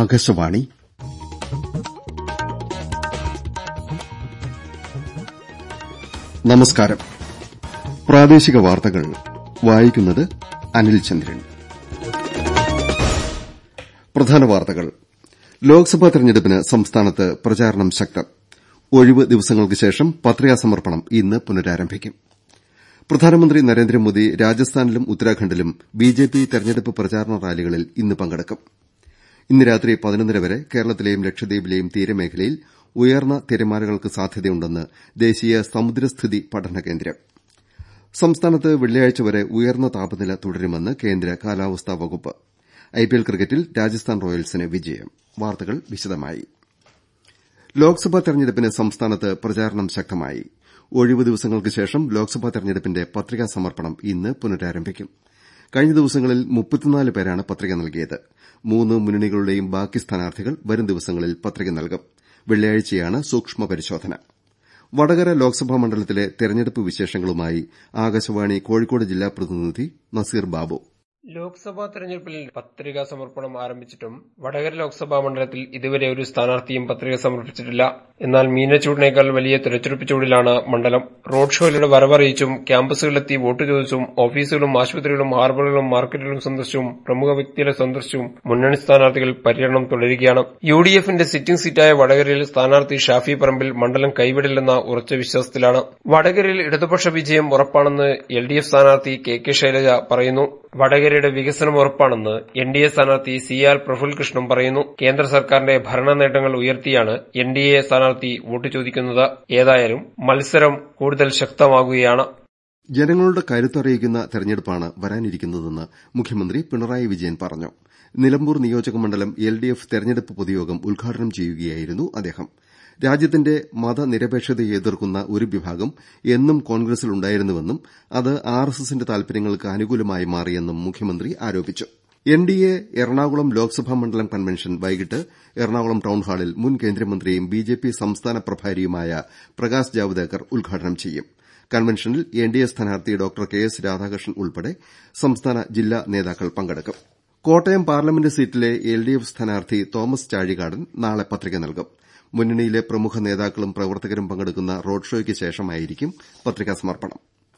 ആകാശവാണി നമസ്കാരം പ്രാദേശിക വാർത്തകൾ വായിക്കുന്നത് അനിൽ ചന്ദ്രൻ പ്രധാന വാർത്തകൾ ലോക്സഭാ തെരഞ്ഞെടുപ്പിന് സംസ്ഥാനത്ത് പ്രചാരണം ശക്തം ഒഴിവ് ദിവസങ്ങൾക്ക് ശേഷം പത്രികാ സമർപ്പണം ഇന്ന് പുനരാരംഭിക്കും പ്രധാനമന്ത്രി നരേന്ദ്രമോദി രാജസ്ഥാനിലും ഉത്തരാഖണ്ഡിലും ബിജെപി തെരഞ്ഞെടുപ്പ് പ്രചാരണ റാലികളിൽ ഇന്ന് പങ്കെടുക്കും ഇന്ന് രാത്രി പതിനൊന്നര വരെ കേരളത്തിലെയും ലക്ഷദ്വീപിലെയും തീരമേഖലയിൽ ഉയർന്ന തിരമാലകൾക്ക് സാധ്യതയുണ്ടെന്ന് ദേശീയ സമുദ്രസ്ഥിതി പഠന കേന്ദ്രം സംസ്ഥാനത്ത് വെള്ളിയാഴ്ച വരെ ഉയർന്ന താപനില തുടരുമെന്ന് കേന്ദ്ര കാലാവസ്ഥാ വകുപ്പ് ഐപിഎൽ ക്രിക്കറ്റിൽ രാജസ്ഥാൻ റോയൽസിന് വിജയം വാർത്തകൾ വിശദമായി ലോക്സഭാ തെരഞ്ഞെടുപ്പിന് സംസ്ഥാനത്ത് പ്രചാരണം ശക്തമായി ഒഴിവ് ദിവസങ്ങൾക്ക് ശേഷം ലോക്സഭാ തെരഞ്ഞെടുപ്പിന്റെ പത്രികാ സമർപ്പണം ഇന്ന് പുനരാരംഭിക്കും കഴിഞ്ഞ ദിവസങ്ങളിൽ മുപ്പത്തിനാല് പേരാണ് പത്രിക നൽകിയത് മൂന്ന് മുന്നണികളുടെയും ബാക്കി സ്ഥാനാർത്ഥികൾ വരും ദിവസങ്ങളിൽ പത്രിക നൽകും വെള്ളിയാഴ്ചയാണ് സൂക്ഷ്മ പരിശോധന വടകര ലോക്സഭാ മണ്ഡലത്തിലെ തെരഞ്ഞെടുപ്പ് വിശേഷങ്ങളുമായി ആകാശവാണി കോഴിക്കോട് ജില്ലാ പ്രതിനിധി നസീർ ബാബു ലോക്സഭാ തെരഞ്ഞെടുപ്പിൽ പത്രികാ സമർപ്പണം ആരംഭിച്ചിട്ടും വടകര ലോക്സഭാ മണ്ഡലത്തിൽ ഇതുവരെ ഒരു സ്ഥാനാർത്ഥിയും പത്രിക സമർപ്പിച്ചിട്ടില്ല എന്നാൽ മീനച്ചൂടിനേക്കാൾ വലിയ തെരഞ്ഞെടുപ്പ് ചൂടിലാണ് മണ്ഡലം റോഡ് ഷോയിലൂടെ വരവറിയിച്ചും ക്യാമ്പസുകളിലെത്തി വോട്ട് ചോദിച്ചും ഓഫീസുകളും ആശുപത്രികളും ഹാർബറുകളും മാർക്കറ്റുകളും സന്ദർശിച്ചും പ്രമുഖ വ്യക്തികളെ സന്ദർശിച്ചും മുന്നണി സ്ഥാനാർത്ഥികൾ പര്യടനം തുടരുകയാണ് യു ഡി എഫിന്റെ സിറ്റിംഗ് സീറ്റായ വടകരയിൽ സ്ഥാനാർത്ഥി ഷാഫി പറമ്പിൽ മണ്ഡലം കൈവിടില്ലെന്ന ഉറച്ച വിശ്വാസത്തിലാണ് വടകരയിൽ ഇടതുപക്ഷ വിജയം ഉറപ്പാണെന്ന് എൽ ഡി എഫ് സ്ഥാനാർത്ഥി കെ കെ ശൈലജ പറയുന്നു വടകരയുടെ വികസനം ഉറപ്പാണെന്ന് എൻ ഡി എ സ്ഥാനാർത്ഥി സി ആർ പ്രഫുൽകൃഷ്ണൻ പറയുന്നു കേന്ദ്ര സർക്കാരിന്റെ ഭരണ നേട്ടങ്ങൾ ഉയർത്തിയാണ് എൻ ഡി എ സ്ഥാനാർത്ഥി വോട്ട് ചോദിക്കുന്നത് ഏതായാലും മത്സരം കൂടുതൽ ശക്തമാകുകയാണ് ജനങ്ങളുടെ കരുത്തറിയിക്കുന്ന തെരഞ്ഞെടുപ്പാണ് വരാനിരിക്കുന്നതെന്ന് മുഖ്യമന്ത്രി പിണറായി വിജയൻ പറഞ്ഞു നിലമ്പൂർ നിയോജക മണ്ഡലം എൽ ഡി എഫ് തെരഞ്ഞെടുപ്പ് പൊതുയോഗം ഉദ്ഘാടനം ചെയ്യുകയായിരുന്നു അദ്ദേഹം രാജ്യത്തിന്റെ മതനിരപേക്ഷതയെ എതിർക്കുന്ന ഒരു വിഭാഗം എന്നും കോൺഗ്രസിലുണ്ടായിരുന്നുവെന്നും അത് ആർ എസ് എസിന്റെ താൽപര്യങ്ങൾക്ക് അനുകൂലമായി മാറിയെന്നും മുഖ്യമന്ത്രി ആരോപിച്ചു N D A Ernakulam Lok Sabha മണ്ഡലം കൺവെൻഷൻ വൈകിട്ട് എറണാകുളം ടൌൺഹാളിൽ മുൻ കേന്ദ്രമന്ത്രിയും ബിജെപി സംസ്ഥാന പ്രഭാരിയുമായ പ്രകാശ് ജാവ്ദേക്കർ ഉദ്ഘാടനം ചെയ്യും കൺവെൻഷനിൽ എൻ ഡി എ സ്ഥാനാർത്ഥി ഡോക്ടർ കെ എസ് രാധാകൃഷ്ണൻ ഉൾപ്പെടെ സംസ്ഥാന ജില്ലാ നേതാക്കൾ പങ്കെടുക്കും കോട്ടയം പാർലമെന്റ് സീറ്റിലെ എൽ ഡി എഫ് സ്ഥാനാർത്ഥി തോമസ് ചാഴികാടൻ നാളെ പത്രിക നൽകും മുന്നണിയിലെ പ്രമുഖ നേതാക്കളും പ്രവർത്തകരും പങ്കെടുക്കുന്ന റോഡ് ഷോയ്ക്ക് ശേഷമായിരിക്കും പത്രികാ സമർപ്പണം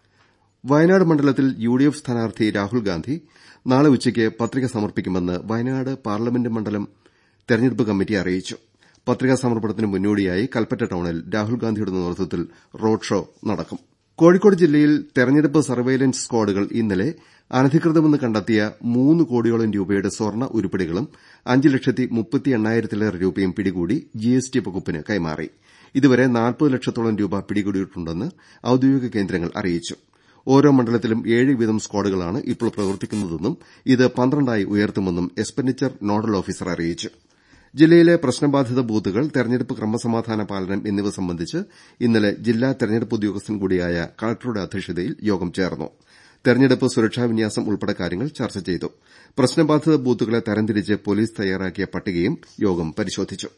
വയനാട് മണ്ഡലത്തിൽ യു ഡി എഫ് സ്ഥാനാർത്ഥി രാഹുൽ ഗാന്ധി നാളെ ഉച്ചയ്ക്ക് പത്രിക സമർപ്പിക്കുമെന്ന് വയനാട് പാർലമെന്റ് മണ്ഡലം തെരഞ്ഞെടുപ്പ് കമ്മിറ്റി അറിയിച്ചു പത്രികാ സമർപ്പണത്തിന് മുന്നോടിയായി കൽപ്പറ്റ ടൌണിൽ രാഹുൽ ഗാന്ധിയുടെ നേതൃത്വത്തിൽ റോഡ് ഷോ നടക്കും കോഴിക്കോട് ജില്ലയിൽ തെരഞ്ഞെടുപ്പ് സർവെയിലൻസ് സ്ക്വാഡുകൾ ഇന്നലെ അനധികൃതമെന്ന് കണ്ടെത്തിയ മൂന്ന് കോടിയോളം രൂപയുടെ സ്വർണ്ണ ഉരുപ്പടികളും അഞ്ച് ലക്ഷത്തി മുപ്പത്തി എണ്ണായിരത്തിലേറെ രൂപയും പിടികൂടി ജിഎസ്ടി വകുപ്പിന് കൈമാറി ഇതുവരെ നാൽപ്പത് ലക്ഷത്തോളം രൂപ പിടികൂടിയിട്ടുണ്ടെന്ന് ഔദ്യോഗിക കേന്ദ്രങ്ങൾ അറിയിച്ചു ഓരോ മണ്ഡലത്തിലും ഏഴ് വീതം സ്ക്വാഡുകളാണ് ഇപ്പോൾ പ്രവർത്തിക്കുന്നതെന്നും ഇത് പന്ത്രണ്ടായി ഉയർത്തുമെന്നും എക്സ്പെൻഡിച്ചർ നോഡൽ ഓഫീസർ അറിയിച്ചു ജില്ലയിലെ പ്രശ്നബാധിത ബൂത്തുകൾ തെരഞ്ഞെടുപ്പ് ക്രമസമാധാന പാലനം എന്നിവ സംബന്ധിച്ച് ഇന്നലെ ജില്ലാ തെരഞ്ഞെടുപ്പ് ഉദ്യോഗസ്ഥൻ കൂടിയായ കളക്ടറുടെ അധ്യക്ഷതയിൽ യോഗം ചേർന്നു തെരഞ്ഞെടുപ്പ് സുരക്ഷാ വിന്യാസം ഉൾപ്പെടെ കാര്യങ്ങൾ ചർച്ച ചെയ്തു പ്രശ്നബാധിത ബൂത്തുകളെ തരംതിരിച്ച് പോലീസ് തയ്യാറാക്കിയ പട്ടികയും യോഗം പരിശോധിച്ചു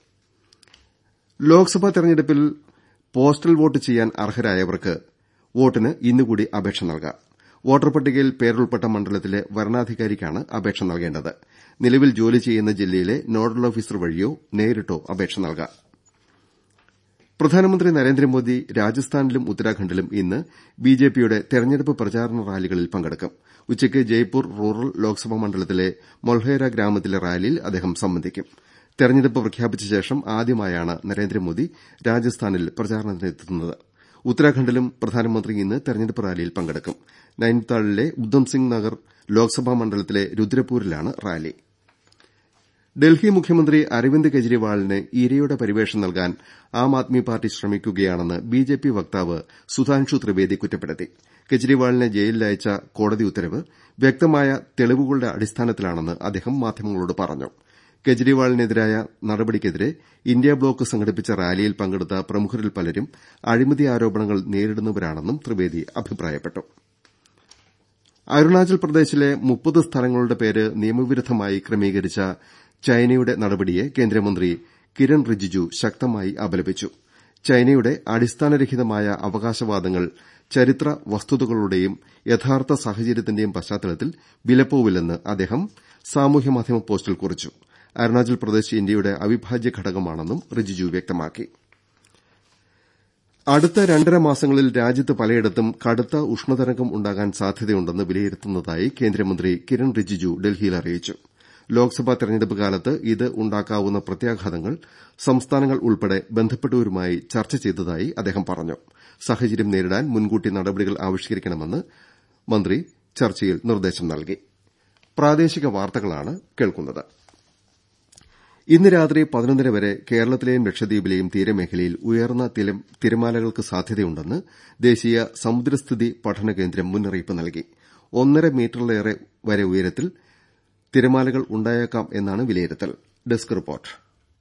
ലോക്സഭാ തെരഞ്ഞെടുപ്പിൽ പോസ്റ്റൽ വോട്ട് ചെയ്യാൻ അർഹരായവർക്ക് വോട്ടിന് ഇന്നുകൂടി അപേക്ഷ നൽകാം വോട്ടർ പട്ടികയിൽ പേരുൾപ്പെട്ട മണ്ഡലത്തിലെ വരണാധികാരിക്കാണ് അപേക്ഷ നൽകേണ്ടത് നിലവിൽ ജോലി ചെയ്യുന്ന ജില്ലയിലെ നോഡൽ ഓഫീസർ വഴിയോ നേരിട്ടോ അപേക്ഷ നൽകാം പ്രധാനമന്ത്രി നരേന്ദ്രമോദി രാജസ്ഥാനിലും ഉത്തരാഖണ്ഡിലും ഇന്ന് ബിജെപിയുടെ തെരഞ്ഞെടുപ്പ് പ്രചാരണ റാലികളിൽ പങ്കെടുക്കും ഉച്ചയ്ക്ക് ജയ്പൂർ റൂറൽ ലോക്സഭാ മണ്ഡലത്തിലെ മൊൽഹേര ഗ്രാമത്തിലെ റാലിയിൽ അദ്ദേഹം സംബന്ധിക്കും തെരഞ്ഞെടുപ്പ് പ്രഖ്യാപിച്ച ശേഷം ആദ്യമായാണ് നരേന്ദ്രമോദി രാജസ്ഥാനിൽ പ്രചാരണത്തിനെത്തുന്നത് ഉത്തരാഖണ്ഡിലും പ്രധാനമന്ത്രി ഇന്ന് തെരഞ്ഞെടുപ്പ് റാലിയിൽ പങ്കെടുക്കും നൈനിതാളിലെ ഉദ്ധംസിംഗ് നഗർ ലോക്സഭാ മണ്ഡലത്തിലെ രുദ്രപൂരിലാണ് റാലി ഡൽഹി മുഖ്യമന്ത്രി അരവിന്ദ് കെജ്രിവാളിന് ഇരയുടെ പരിവേഷം നൽകാൻ ആം ആദ്മി പാർട്ടി ശ്രമിക്കുകയാണെന്ന് ബിജെപി വക്താവ് സുധാൻഷു ത്രിവേദി കുറ്റപ്പെടുത്തി കെജ്രിവാളിനെ ജയിലിലയച്ച കോടതി ഉത്തരവ് വ്യക്തമായ തെളിവുകളുടെ അടിസ്ഥാനത്തിലാണെന്ന് അദ്ദേഹം മാധ്യമങ്ങളോട് പറഞ്ഞു കെജ്രിവാളിനെതിരായ നടപടിക്കെതിരെ ഇന്ത്യ ബ്ലോക്ക് സംഘടിപ്പിച്ച റാലിയിൽ പങ്കെടുത്ത പ്രമുഖരിൽ പലരും അഴിമതി ആരോപണങ്ങൾ നേരിടുന്നവരാണെന്നും ത്രിവേദി അഭിപ്രായപ്പെട്ടു അരുണാചൽ പ്രദേശിലെ മുപ്പത് സ്ഥലങ്ങളുടെ പേര് നിയമവിരുദ്ധമായി ക്രമീകരിച്ച ചൈനയുടെ നടപടിയെ കേന്ദ്രമന്ത്രി കിരൺ റിജിജു ശക്തമായി അപലപിച്ചു ചൈനയുടെ അടിസ്ഥാനരഹിതമായ അവകാശവാദങ്ങൾ ചരിത്ര വസ്തുതകളുടെയും യഥാർത്ഥ സാഹചര്യത്തിന്റെയും പശ്ചാത്തലത്തിൽ വിലപ്പോവില്ലെന്ന് അദ്ദേഹം സാമൂഹ്യമാധ്യമ പോസ്റ്റിൽ കുറിച്ചു അരുണാചൽ പ്രദേശ് ഇന്ത്യയുടെ അവിഭാജ്യ ഘടകമാണെന്നും റിജിജു വ്യക്തമാക്കി അടുത്ത രണ്ടര മാസങ്ങളിൽ രാജ്യത്ത് പലയിടത്തും കടുത്ത ഉഷ്ണതരംഗം ഉണ്ടാകാൻ സാധ്യതയുണ്ടെന്ന് വിലയിരുത്തുന്നതായി കേന്ദ്രമന്ത്രി കിരൺ റിജിജു ഡൽഹിയിൽ അറിയിച്ചു ലോക്സഭാ തെരഞ്ഞെടുപ്പ് കാലത്ത് ഇത് ഉണ്ടാക്കാവുന്ന പ്രത്യാഘാതങ്ങൾ സംസ്ഥാനങ്ങൾ ഉൾപ്പെടെ ബന്ധപ്പെട്ടവരുമായി ചർച്ച ചെയ്തതായി അദ്ദേഹം പറഞ്ഞു സാഹചര്യം നേരിടാൻ മുൻകൂട്ടി നടപടികൾ ആവിഷ്കരിക്കണമെന്ന് മന്ത്രി ചർച്ചയിൽ നിർദ്ദേശം നൽകി പ്രാദേശിക വാർത്തകളാണ് കേൾക്കുന്നത് ഇന്ന് രാത്രി പതിനൊന്നര വരെ കേരളത്തിലെയും ലക്ഷദ്വീപിലെയും തീരമേഖലയിൽ ഉയർന്ന തിരമാലകൾക്ക് സാധ്യതയുണ്ടെന്ന് ദേശീയ സമുദ്രസ്ഥിതി പഠന കേന്ദ്രം മുന്നറിയിപ്പ് നൽകി ഒന്നര മീറ്ററിലേറെ വരെ ഉയരത്തിൽ തിരമാലകൾ ഉണ്ടായേക്കാം എന്നാണ് വിലയിരുത്തൽ ഡെസ്ക് റിപ്പോർട്ട്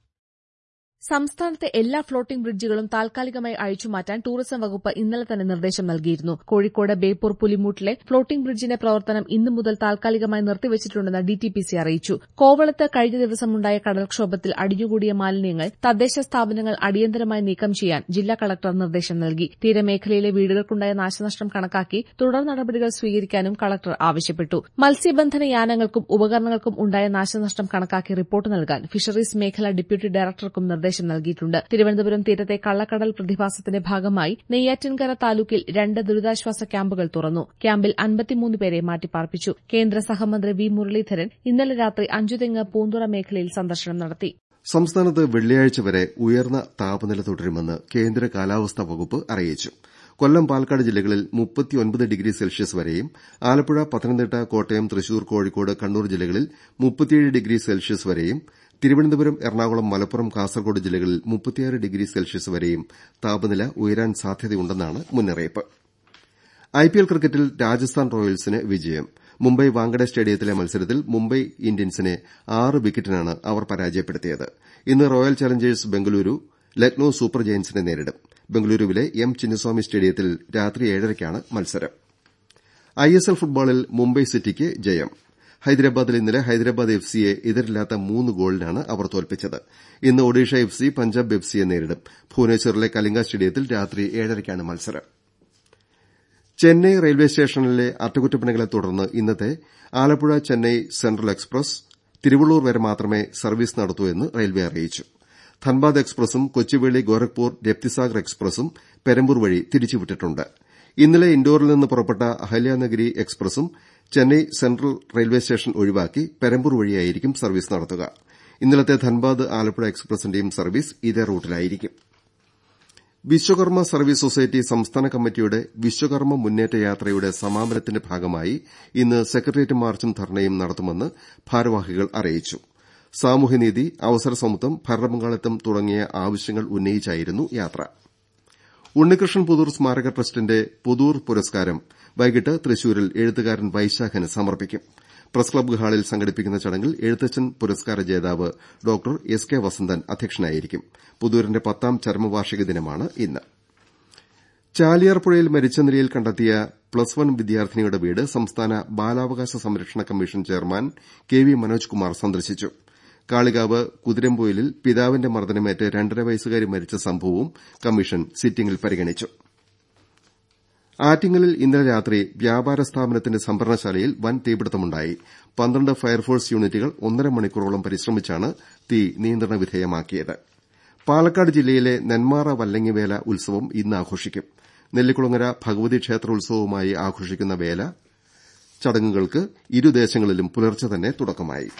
സംസ്ഥാനത്തെ എല്ലാ ഫ്ളോട്ടിംഗ് ബ്രിഡ്ജുകളും താൽക്കാലികമായി അഴിച്ചുമാറ്റാൻ ടൂറിസം വകുപ്പ് ഇന്നലെ തന്നെ നിർദ്ദേശം നൽകിയിരുന്നു കോഴിക്കോട് ബേപ്പൂർ പുലിമൂട്ടിലെ ഫ്ളോട്ടിംഗ് ബ്രിഡ്ജിന്റെ പ്രവർത്തനം ഇന്നു മുതൽ താൽക്കാലികമായി നിർത്തിവച്ചിട്ടുണ്ടെന്ന് ഡിടിപിസി അറിയിച്ചു കോവളത്ത് കഴിഞ്ഞ ദിവസമുണ്ടായ കടൽക്ഷോഭത്തിൽ അടിഞ്ഞുകൂടിയ മാലിന്യങ്ങൾ തദ്ദേശ സ്ഥാപനങ്ങൾ അടിയന്തരമായി നീക്കം ചെയ്യാൻ ജില്ലാ കളക്ടർ നിർദ്ദേശം നൽകി തീരമേഖലയിലെ വീടുകൾക്കുണ്ടായ നാശനഷ്ടം കണക്കാക്കി തുടർ നടപടികൾ സ്വീകരിക്കാനും കളക്ടർ ആവശ്യപ്പെട്ടു മത്സ്യബന്ധന യാനങ്ങൾക്കും ഉപകരണങ്ങൾക്കും ഉണ്ടായ നാശനഷ്ടം കണക്കാക്കി റിപ്പോർട്ട് നൽകാൻ ഫിഷറീസ് മേഖല ഡെപ്യൂട്ടി ഡയറക്ടർക്കും നിർദ്ദേശം നിർദ്ദേശം നൽകിയിട്ടുണ്ട് തിരുവനന്തപുരം തീരത്തെ കള്ളക്കടൽ പ്രതിഭാസത്തിന്റെ ഭാഗമായി നെയ്യാറ്റിൻകര താലൂക്കിൽ രണ്ട് ദുരിതാശ്വാസ ക്യാമ്പുകൾ തുറന്നു ക്യാമ്പിൽ അൻപത്തിമൂന്ന് പേരെ മാറ്റിപ്പാർപ്പിച്ചു കേന്ദ്ര സഹമന്ത്രി വി മുരളീധരൻ ഇന്നലെ രാത്രി അഞ്ചുതെങ്ങ് പൂന്തുറ മേഖലയിൽ സന്ദർശനം നടത്തി സംസ്ഥാനത്ത് വെള്ളിയാഴ്ച വരെ ഉയർന്ന താപനില തുടരുമെന്ന് കേന്ദ്ര കാലാവസ്ഥാ വകുപ്പ് അറിയിച്ചു കൊല്ലം പാലക്കാട് ജില്ലകളിൽ മുപ്പത്തിയൊൻപത് ഡിഗ്രി സെൽഷ്യസ് വരെയും ആലപ്പുഴ പത്തനംതിട്ട കോട്ടയം തൃശൂർ കോഴിക്കോട് കണ്ണൂർ ജില്ലകളിൽ മുപ്പത്തിയേഴ് ഡിഗ്രി സെൽഷ്യസ് വരെയും തിരുവനന്തപുരം എറണാകുളം മലപ്പുറം കാസർകോട് ജില്ലകളിൽ മുപ്പത്തിയാറ് ഡിഗ്രി സെൽഷ്യസ് വരെയും താപനില ഉയരാൻ സാധ്യതയുണ്ടെന്നാണ് മുന്നറിയിപ്പ് ഐപിഎൽ ക്രിക്കറ്റിൽ രാജസ്ഥാൻ റോയൽസിന് വിജയം മുംബൈ വാങ്കഡെ സ്റ്റേഡിയത്തിലെ മത്സരത്തിൽ മുംബൈ ഇന്ത്യൻസിനെ ആറ് വിക്കറ്റിനാണ് അവർ പരാജയപ്പെടുത്തിയത് ഇന്ന് Royal Challengers Bengaluru Lucknow Super ജയന്റ്സിനെ നേരിടും ബംഗളൂരുവിലെ എം ചിന്നസ്വാമി സ്റ്റേഡിയത്തിൽ രാത്രി ഏഴരയ്ക്കാണ് മത്സരം ഐഎസ്എൽ ഫുട്ബോളിൽ മുംബൈ സിറ്റിക്ക് ജയം ഹൈദരാബാദിൽ ഇന്നലെ ഹൈദരാബാദ് എഫ് സിയെ എതിരില്ലാത്ത മൂന്ന് ഗോളിനാണ് അവർ തോൽപ്പിച്ചത് ഇന്ന് Odisha F C Punjab F സിയെ നേരിടും ഭുവനേശ്വറിലെ കലിംഗ സ്റ്റേഡിയത്തിൽ രാത്രി ഏഴരയ്ക്കാണ് മത്സരം ചെന്നൈ റെയിൽവേ സ്റ്റേഷനിലെ അറ്റകുറ്റപ്പണികളെ തുടർന്ന് ഇന്നത്തെ ആലപ്പുഴ ചെന്നൈ സെൻട്രൽ എക്സ്പ്രസ് തിരുവള്ളൂർ വരെ മാത്രമേ സർവീസ് നടത്തൂ എന്ന് റെയിൽവേ അറിയിച്ചു ധൻബാദ് എക്സ്പ്രസും കൊച്ചുവേളി ഗോരഖ്പൂർ രപ്തിസാഗർ എക്സ്പ്രസും പെരമ്പൂർ വഴി തിരിച്ചുവിട്ടിട്ടുണ്ട് ഇന്നലെ ഇൻഡോറിൽ നിന്ന് പുറപ്പെട്ട അഹല്യാനഗരി എക്സ്പ്രസും ചെന്നൈ സെൻട്രൽ റെയിൽവേ സ്റ്റേഷൻ ഒഴിവാക്കി പെരമ്പൂർ വഴിയായിരിക്കും സർവീസ് നടത്തുക ഇന്നലത്തെ ധൻബാദ് ആലപ്പുഴ എക്സ്പ്രസിന്റെയും സർവീസ് ഇതേ റൂട്ടിലായിരിക്കും വിശ്വകർമ്മ സർവീസ് സൊസൈറ്റി സംസ്ഥാന കമ്മിറ്റിയുടെ വിശ്വകർമ്മ മുന്നേറ്റ യാത്രയുടെ സമാപനത്തിന്റെ ഭാഗമായി ഇന്ന് സെക്രട്ടേറിയറ്റ് മാർച്ചും ധർണയും നടത്തുമെന്ന് ഭാരവാഹികൾ അറിയിച്ചു സാമൂഹ്യനീതി അവസര സമത്വം ഭരണപങ്കാളിത്തം തുടങ്ങിയ ആവശ്യങ്ങൾ ഉന്നയിച്ചായിരുന്നു യാത്ര ഉണ്ണികൃഷ്ണൻ പുതൂർ സ്മാരക ട്രസ്റ്റിന്റെ പുതൂർ പുരസ്കാരം വൈകിട്ട് തൃശൂരിൽ എഴുത്തുകാരൻ വൈശാഖന് സമർപ്പിക്കും പ്രസ് ക്ലബ്ബ് ഹാളിൽ സംഘടിപ്പിക്കുന്ന ചടങ്ങിൽ എഴുത്തച്ഛൻ പുരസ്കാര ജേതാവ് ഡോക്ടർ എസ് കെ വസന്തൻ അധ്യക്ഷനായിരിക്കും പുതൂരിന്റെ പത്താം ചരമവാർഷിക ദിനമാണ് ഇന്ന് ചാലിയാർ പുഴയിൽ മരിച്ച നിലയിൽ കണ്ടെത്തിയ പ്ലസ് വൺ വിദ്യാർത്ഥിനിയുടെ വീട് സംസ്ഥാന ബാലാവകാശ സംരക്ഷണ commission chairman K V Manoj Kumar സന്ദർശിച്ചു കാളികാവ് കുതിരമ്പൊയിലിൽ പിതാവിന്റെ മർദ്ദനമേറ്റ് രണ്ടര വയസ്സുകാരി മരിച്ച സംഭവവും കമ്മീഷൻ സിറ്റിംഗിൽ പരിഗണിച്ചു ആറ്റിങ്ങലിൽ ഇന്നലെ രാത്രി വ്യാപാര സ്ഥാപനത്തിന്റെ സംഭരണശാലയിൽ വൻ തീപിടുത്തമുണ്ടായി പന്ത്രണ്ട് ഫയർഫോഴ്സ് യൂണിറ്റുകൾ ഒന്നര മണിക്കൂറോളം പരിശ്രമിച്ചാണ് തീ നിയന്ത്രണ വിധേയമാക്കിയത് പാലക്കാട് ജില്ലയിലെ നെന്മാറ വല്ലങ്ങിവേല ഉത്സവം ഇന്ന് ആഘോഷിക്കും നെല്ലിക്കുളങ്ങര ഭഗവതി ക്ഷേത്ര ഉത്സവവുമായി ആഘോഷിക്കുന്ന വേല ചടങ്ങുകൾക്ക് ഇരുദേശങ്ങളിലും പുലർച്ചെ തന്നെ തുടക്കമായി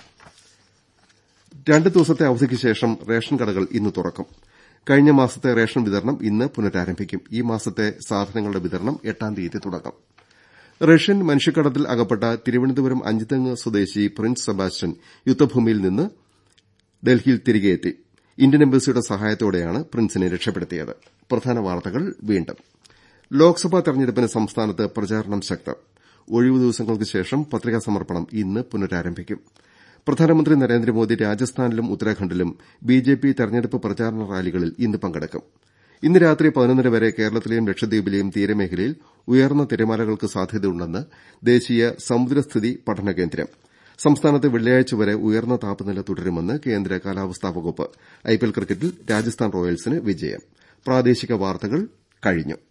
രണ്ട് ദിവസത്തെ അവധിക്ക് ശേഷം റേഷൻ കടകൾ ഇന്ന് തുറക്കും കഴിഞ്ഞ മാസത്തെ റേഷൻ വിതരണം ഇന്ന് പുനരാരംഭിക്കും ഈ മാസത്തെ സാധനങ്ങളുടെ വിതരണം എട്ടാം തീയതി തുടങ്ങും റഷ്യൻ മനുഷ്യക്കടത്തിൽ അകപ്പെട്ട തിരുവനന്തപുരം അഞ്ചുതെങ്ങ് സ്വദേശി പ്രിൻസ് സെബാസ്റ്റ്യൻ യുദ്ധഭൂമിയിൽ നിന്ന് ഡൽഹിയിൽ തിരികെയെത്തി ഇന്ത്യൻ എംബസിയുടെ സഹായത്തോടെയാണ് പ്രിൻസിനെ രക്ഷപ്പെടുത്തിയത് പ്രധാന വാർത്തകൾ വീണ്ടും ലോക്സഭാ തെരഞ്ഞെടുപ്പിന് സംസ്ഥാനത്ത് പ്രചാരണം ശക്തം ഒഴിവു ദിവസങ്ങൾക്ക് ശേഷം പത്രികാ സമർപ്പണം ഇന്ന് പുനരാരംഭിക്കും പ്രധാനമന്ത്രി നരേന്ദ്രമോദി രാജസ്ഥാനിലും ഉത്തരാഖണ്ഡിലും ബിജെപി തെരഞ്ഞെടുപ്പ് പ്രചാരണ റാലികളിൽ ഇന്ന് പങ്കെടുക്കും ഇന്ന് രാത്രി പതിനൊന്നര വരെ കേരളത്തിലെയും ലക്ഷദ്വീപിലെയും തീരമേഖലയിൽ ഉയർന്ന തിരമാലകൾക്ക് സാധ്യതയുണ്ടെന്ന് ദേശീയ സമുദ്രസ്ഥിതി പഠന കേന്ദ്രം സംസ്ഥാനത്ത് വെള്ളിയാഴ്ച വരെ ഉയർന്ന താപനില തുടരുമെന്ന് കേന്ദ്ര കാലാവസ്ഥാ വകുപ്പ് ഐപിഎൽ ക്രിക്കറ്റിൽ രാജസ്ഥാൻ റോയൽസിന് വിജയം പ്രാദേശിക വാർത്തകൾ കഴിഞ്ഞു